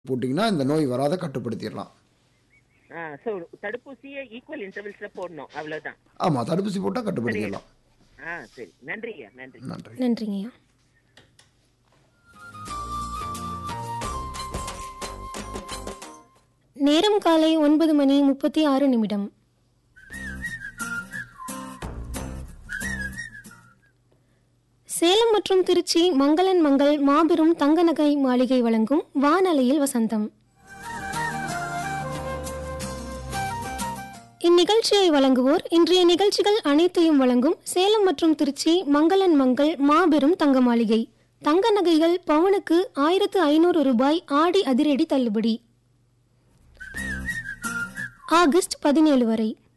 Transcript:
போட்டிங்கன்னா இந்த நோய் வராத கட்டுப்படுத்திடலாம் ஆ ஸோ தடுப்பூசியை ஈக்குவல் இன்டர்வல்ஸ்ல போடணும் அவ்வளவுதான் ஆமாம் தடுப்பூசி போட்டால் கட்டுப்படுத்திடலாம் ஆ சரி நன்றிங்க நன்றி நன்றி நன்றிங்கய்யா நேரம் காலை ஒன்பது மணி முப்பத்தி ஆறு நிமிடம் சேலம் மற்றும் திருச்சி மங்களன் மங்கள் மாபெரும் தங்க நகை மாளிகை வழங்கும் வானலையில் வசந்தம் இந்நிகழ்ச்சியை வழங்குவோர் இன்றைய நிகழ்ச்சிகள் அனைத்தையும் வழங்கும் சேலம் மற்றும் திருச்சி மங்களன் மங்கள் மாபெரும் தங்க மாளிகை தங்க நகைகள் பவனுக்கு ஆயிரத்து ஐநூறு ரூபாய் ஆடி அதிரடி தள்ளுபடி ஆகஸ்ட் பதினேழு வரை